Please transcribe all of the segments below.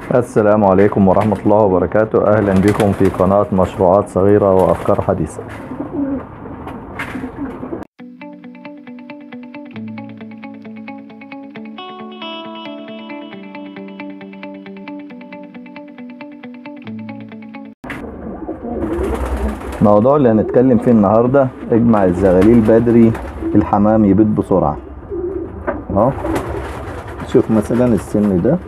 السلام عليكم ورحمة الله وبركاته أهلا بكم في قناة مشروعات صغيرة وأفكار حديثة الموضوع اللي هنتكلم فيه النهاردة اجمع الزغاليل بدري الحمام يبيض بسرعة اهو شوف مثلا السن ده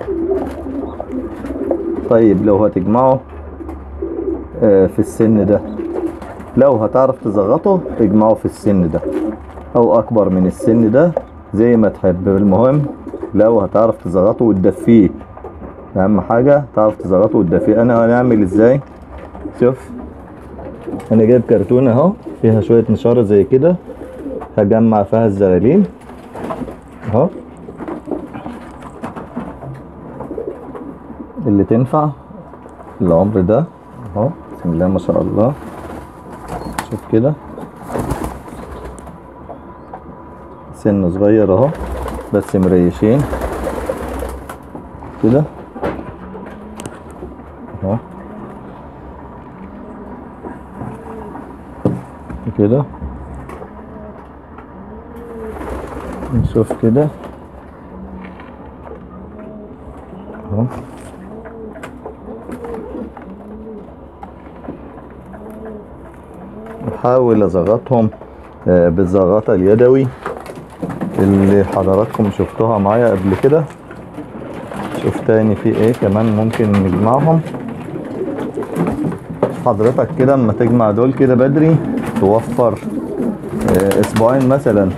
طيب لو هتجمعه آه، في السن ده لو هتعرف تزغطه اجمعه في السن ده او اكبر من السن ده زي ما تحب المهم لو هتعرف تزغطه وتدفيه اهم حاجة تعرف تزغطه وتدفيه انا هنعمل ازاي شوف انا جايب كرتونة اهو فيها شوية نشارة زي كده هجمع فيها الزغاليل اهو اللي تنفع العمر ده اهو بسم الله ما شاء الله شوف كده سن صغير اهو بس مريشين كده اهو كده نشوف كده اهو بحاول ازغطهم آه، بالزغطة اليدوي اللي حضراتكم شفتوها معايا قبل كده شوف تاني في ايه كمان ممكن نجمعهم حضرتك كده اما تجمع دول كده بدري توفر آه، اسبوعين مثلا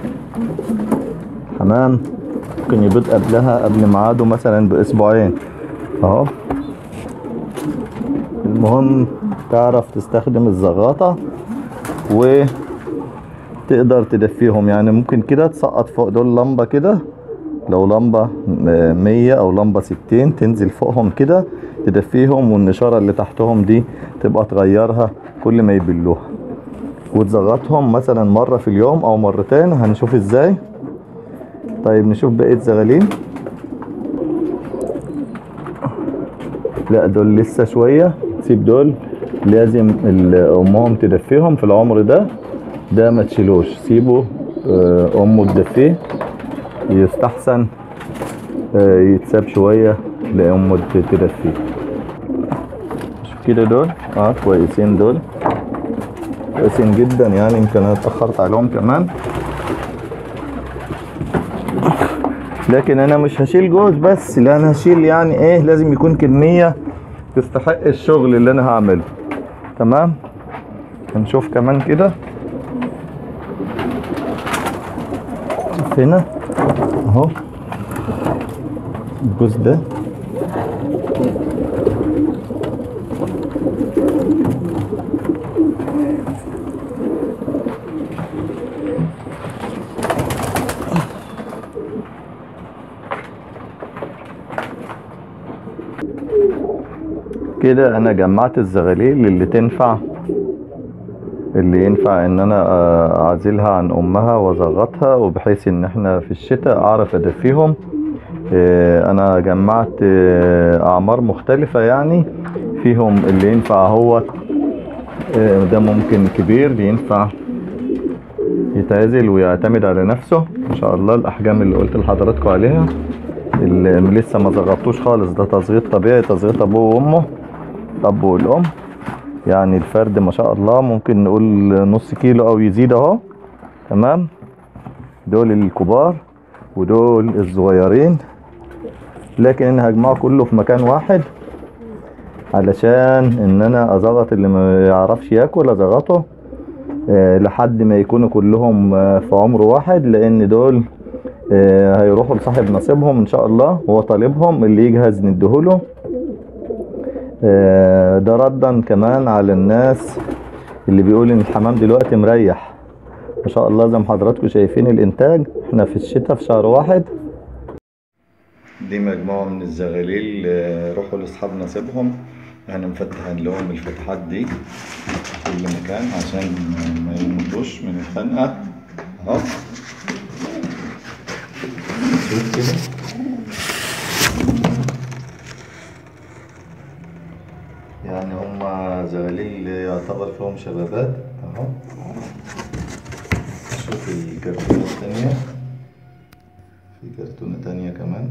حمام ممكن يبيض قبلها قبل ميعاده مثلا باسبوعين اهو المهم تعرف تستخدم الزغاطة وتقدر تدفيهم يعني ممكن كده تسقط فوق دول لمبة كده لو لمبة م- مية او لمبة ستين تنزل فوقهم كده تدفيهم والنشارة اللي تحتهم دي تبقى تغيرها كل ما يبلوها وتزغطهم مثلا مرة في اليوم او مرتين هنشوف ازاي طيب نشوف بقية زغالين لا دول لسه شوية سيب دول لازم ال- امهم تدفيهم في العمر ده ده ما تشيلوش سيبه آه، امه تدفيه يستحسن آه، يتساب شوية لامه ت- تدفيه شوف كده دول اه كويسين دول كويسين جدا يعني يمكن انا اتأخرت عليهم كمان لكن انا مش هشيل جوز بس لا انا هشيل يعني ايه لازم يكون كمية تستحق الشغل اللي انا هعمله تمام هنشوف كمان كده شوف هنا اهو الجوز ده كده انا جمعت الزغاليل اللي تنفع اللي ينفع ان انا آه، اعزلها عن امها وازغطها وبحيث ان احنا في الشتاء اعرف ادفيهم آه، انا جمعت آه، اعمار مختلفة يعني فيهم اللي ينفع هو آه، ده ممكن كبير ينفع يتعزل ويعتمد على نفسه ان شاء الله الاحجام اللي قلت لحضراتكم عليها اللي لسه ما زغطوش خالص ده تزغيط طبيعي تزغيط ابوه وامه الاب والام يعني الفرد ما شاء الله ممكن نقول نص كيلو او يزيد اهو تمام دول الكبار ودول الصغيرين لكن انا هجمعه كله في مكان واحد علشان ان انا ازغط اللي ما يعرفش ياكل ازغطه آه، لحد ما يكونوا كلهم آه، في عمر واحد لان دول آه، هيروحوا لصاحب نصيبهم ان شاء الله هو طالبهم اللي يجهز نديهوله آه، ده ردا كمان على الناس اللي بيقول ان الحمام دلوقتي مريح ما شاء الله زي ما حضراتكم شايفين الانتاج احنا في الشتاء في شهر واحد دي مجموعة من الزغاليل آه، روحوا لاصحاب نصيبهم احنا مفتحين لهم الفتحات دي في كل مكان عشان ما يموتوش من الخنقة اهو شوف كده زغاليل يعتبر فيهم شبابات اهو شوف الكرتونة التانية في كرتونة تانية كمان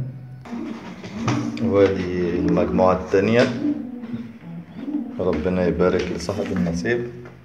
وادي المجموعة التانية ربنا يبارك لصاحب النصيب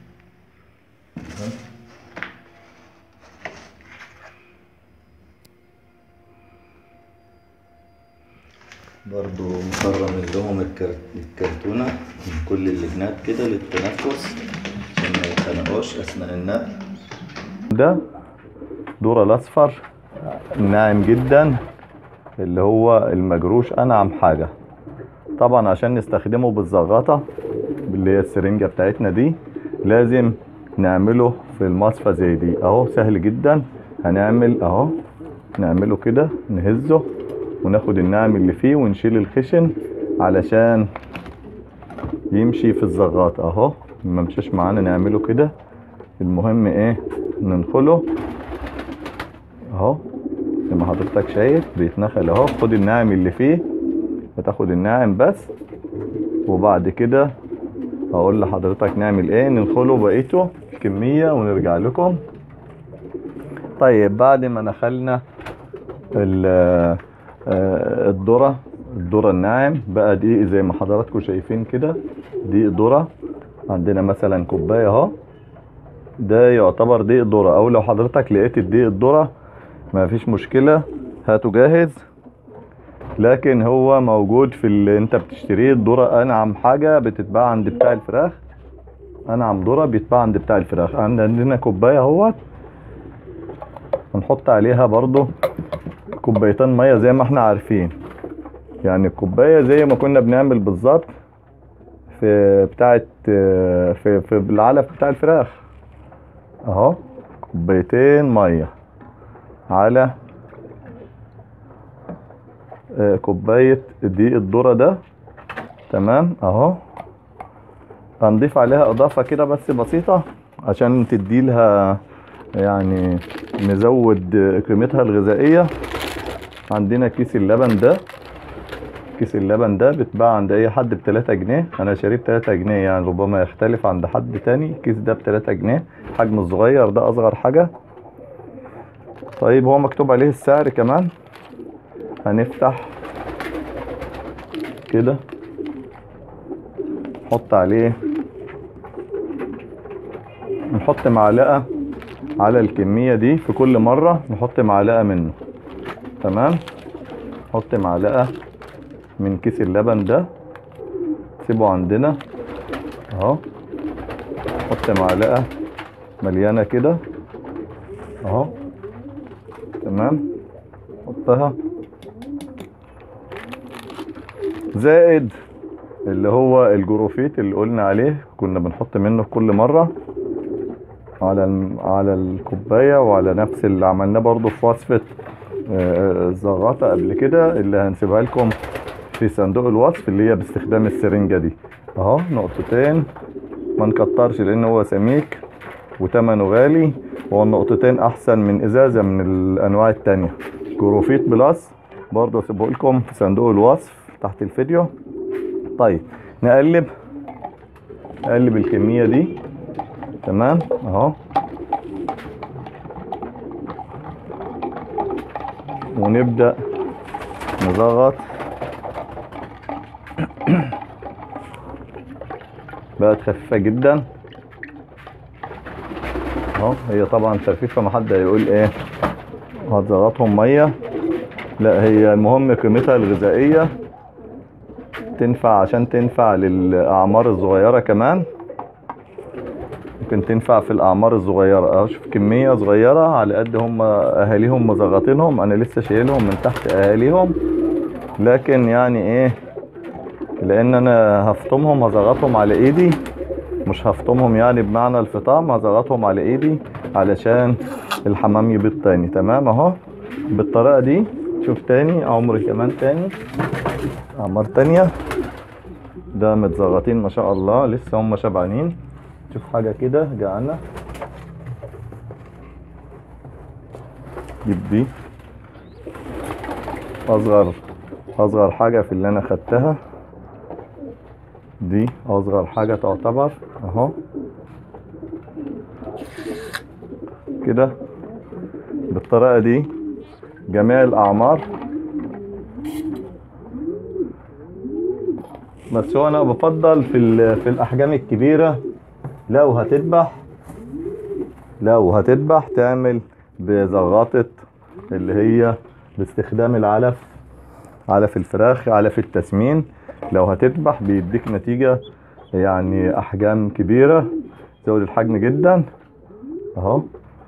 برضو مكرم لهم الكر- الكرتونة من كل اللجنات كده للتنفس عشان ما يتخنقوش أثناء النقل ده دورة الأصفر ناعم جدا اللي هو المجروش أنعم حاجة طبعا عشان نستخدمه بالزغطة اللي هي السرنجة بتاعتنا دي لازم نعمله في المصفى زي دي اهو سهل جدا هنعمل اهو نعمله كده نهزه وناخد النعم اللي فيه ونشيل الخشن علشان يمشي في الزغاط اهو ما مشاش معانا نعمله كده المهم ايه ننخله اهو زي ما حضرتك شايف بيتنخل اهو خد الناعم اللي فيه بتاخد الناعم بس وبعد كده هقول لحضرتك نعمل ايه ننخله بقيته كمية ونرجع لكم طيب بعد ما نخلنا ال- آه، الذرة الذرة الناعم بقى دي زي ما حضراتكم شايفين كده دي ذرة عندنا مثلا كوباية اهو ده يعتبر دقيق ذرة او لو حضرتك لقيت الدقيق الذرة ما فيش مشكلة هاته جاهز لكن هو موجود في اللي انت بتشتريه الذرة انعم حاجة بتتباع عند بتاع الفراخ انعم ذرة بيتباع عند بتاع الفراخ عند- عندنا كوباية اهوت هنحط عليها برضو كوبايتين مية زي ما احنا عارفين يعني الكوباية زي ما كنا بنعمل بالظبط في بتاعة في في العلف بتاع الفراخ اهو كوبايتين مية على آه، كوباية دقيق الذرة ده تمام اهو هنضيف عليها اضافة كده بس بسيطة عشان تدي لها يعني نزود قيمتها الغذائية عندنا كيس اللبن ده كيس اللبن ده بيتباع عند اي حد بتلاتة جنيه انا شاريه بتلاتة جنيه يعني ربما يختلف عند حد تاني الكيس ده بتلاتة جنيه الحجم الصغير ده اصغر حاجة طيب هو مكتوب عليه السعر كمان هنفتح كده نحط عليه نحط معلقة على الكمية دي في كل مرة نحط معلقة منه تمام نحط معلقة من كيس اللبن ده سيبه عندنا اهو نحط معلقة مليانة كده اهو تمام نحطها زائد اللي هو الجروفيت اللي قلنا عليه كنا بنحط منه كل مرة على الم- على الكوباية وعلى نفس اللي عملناه برضو في وصفة آه، الزغاطة قبل كده اللي هنسيبها لكم في صندوق الوصف اللي هي باستخدام السرنجة دي اهو نقطتين ما نكترش لان هو سميك وتمنه غالي هو النقطتين احسن من ازازة من الانواع التانية جروفيت بلس برضه اسيبه لكم في صندوق الوصف تحت الفيديو طيب نقلب نقلب الكمية دي تمام اهو ونبدأ نضغط بقت خفيفة جدا اهو هي طبعا خفيفة ما حد هيقول ايه هتضغطهم مية لا هي المهم قيمتها الغذائية تنفع عشان تنفع للأعمار الصغيرة كمان ممكن تنفع في الأعمار الصغيرة أهو شوف كمية صغيرة على قد هم أهاليهم مزغطينهم أنا لسه شايلهم من تحت أهاليهم لكن يعني إيه لأن أنا هفطمهم هزغطهم على إيدي مش هفطمهم يعني بمعنى الفطام هزغطهم على إيدي علشان الحمام يبيض تاني تمام أهو بالطريقة دي شوف تاني عمر كمان تاني أعمار تانية ده متزغطين ما شاء الله لسه هم شبعانين شوف حاجة كده جعانة جيب دي أصغر أصغر حاجة في اللي أنا خدتها دي اصغر حاجة تعتبر اهو كده بالطريقة دي جميع الاعمار بس هو انا بفضل في ال- في الاحجام الكبيرة لو هتذبح لو هتذبح تعمل بزغاطة اللي هي باستخدام العلف علف الفراخ علف التسمين لو هتذبح بيديك نتيجة يعني احجام كبيرة زود الحجم جدا اهو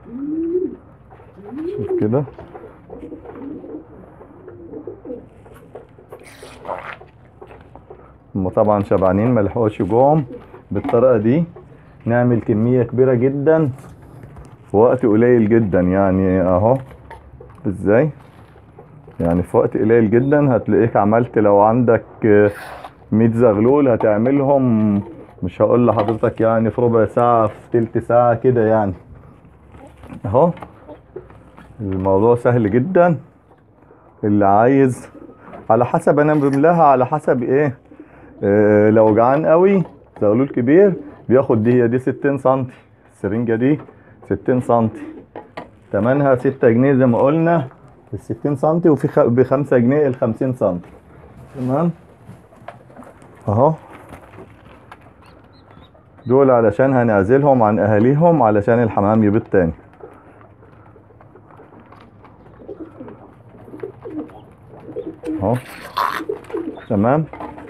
شوف كده هم طبعا شبعانين ما لحقوش يجوعهم بالطريقة دي نعمل كمية كبيرة جدا في وقت قليل جدا يعني اهو ازاي يعني في وقت قليل جدا هتلاقيك عملت لو عندك آه، 100 زغلول هتعملهم مش هقول لحضرتك يعني في ربع ساعة في تلت ساعة كده يعني اهو الموضوع سهل جدا اللي عايز على حسب انا بملاها على حسب ايه آه لو جعان قوي زغلول كبير بياخد دي هي دي 60 سنتي السرنجة دي 60 سنتي تمنها 6 جنيه زي ما قلنا ال 60 سنتي وفي خ... ب 5 جنيه ال 50 سنتي تمام اهو دول علشان هنعزلهم عن اهاليهم علشان الحمام يبيض تاني اهو تمام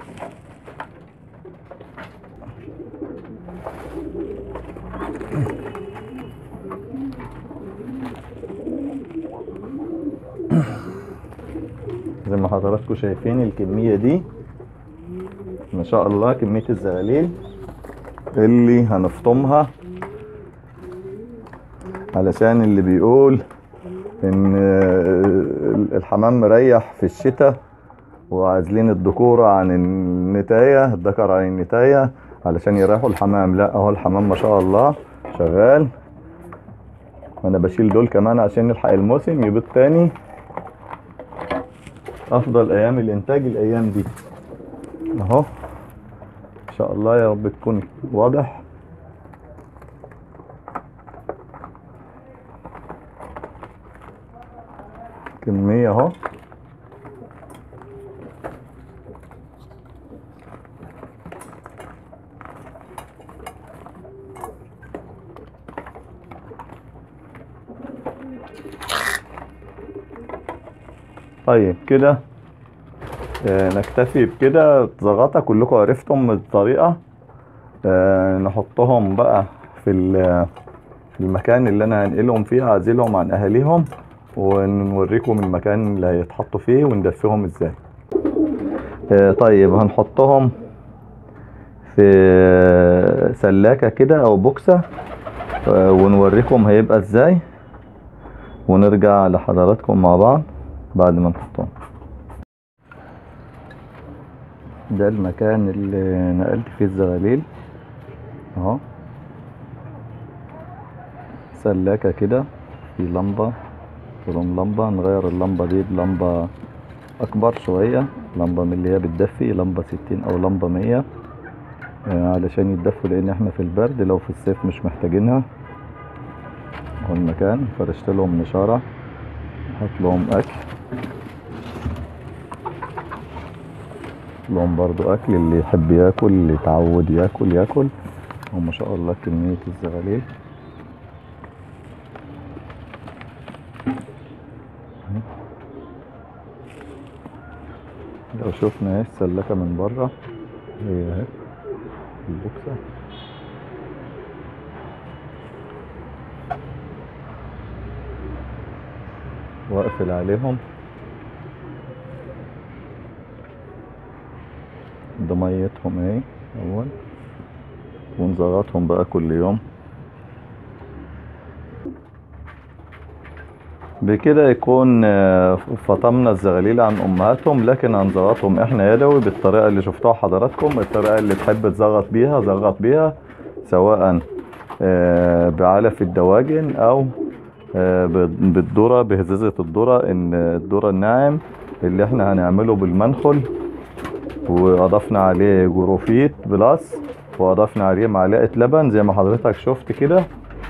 زي ما حضراتكم شايفين الكمية دي ما شاء الله كمية الزغاليل اللي هنفطمها علشان اللي بيقول ان آه، الحمام مريح في الشتاء وعازلين الذكورة عن النتاية الذكر عن النتاية علشان يريحوا الحمام لا اهو الحمام ما شاء الله شغال وانا بشيل دول كمان عشان نلحق الموسم يبيض تاني افضل ايام الانتاج الايام دي اهو ان شاء الله يا رب تكون واضح كمية اهو طيب كده آه، نكتفي بكده زغطة كلكم عرفتم الطريقة آه، نحطهم بقى في ال- في المكان اللي انا هنقلهم فيه اعزلهم عن اهاليهم ونوريكم المكان اللي هيتحطوا فيه وندفيهم ازاي آه، طيب هنحطهم في سلاكة كده او بوكسة آه، ونوريكم هيبقى ازاي ونرجع لحضراتكم مع بعض بعد ما نحطهم ده المكان اللي نقلت فيه الزغاليل اهو سلاكة كده في لمبة تقوم لمبة نغير اللمبة دي بلمبة أكبر شوية لمبة من اللي هي بتدفي لمبة ستين أو لمبة مية آه، علشان يتدفوا لأن احنا في البرد لو في الصيف مش محتاجينها اهو المكان فرشت لهم نشارة حط لهم أكل لهم برضو أكل اللي يحب ياكل اللي يتعود ياكل ياكل وما شاء الله كمية الزغاليل لو شفنا اهي السلكة من بره هي اهي البوكسة واقفل عليهم ده ميتهم اهي اول ونزغطهم بقى كل يوم بكده يكون آه، فطمنا الزغاليل عن امهاتهم لكن هنزغطهم احنا يدوي بالطريقه اللي شفتوها حضراتكم الطريقه اللي تحب تزغط بيها زغط بيها سواء آه، بعلف الدواجن او آه، ب- بالذره بهزازه الذره ان الذره الناعم اللي احنا هنعمله بالمنخل واضفنا عليه جروفيت بلس واضفنا عليه معلقه لبن زي ما حضرتك شفت كده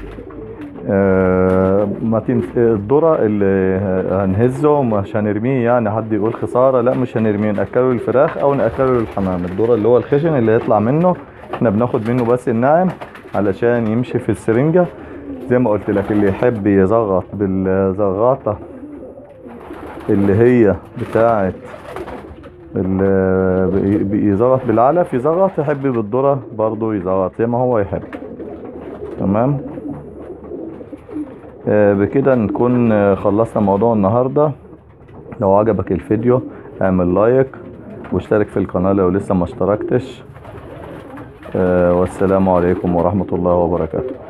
آه، ما تنس... الذرة اللي هنهزه مش هنرميه يعني حد يقول خسارة لا مش هنرميه نأكله للفراخ او نأكله للحمام الذرة اللي هو الخشن اللي هيطلع منه احنا بناخد منه بس الناعم علشان يمشي في السرنجة زي ما قلت لك اللي يحب يزغط بالزغاطة اللي هي بتاعة اللي بي- بيزغط بالعلف يزغط يحب بالذرة برضو يزغط زي ما هو يحب تمام آه، بكده نكون آه، خلصنا موضوع النهاردة لو عجبك الفيديو اعمل لايك واشترك في القناة لو لسه ما اشتركتش آه، والسلام عليكم ورحمة الله وبركاته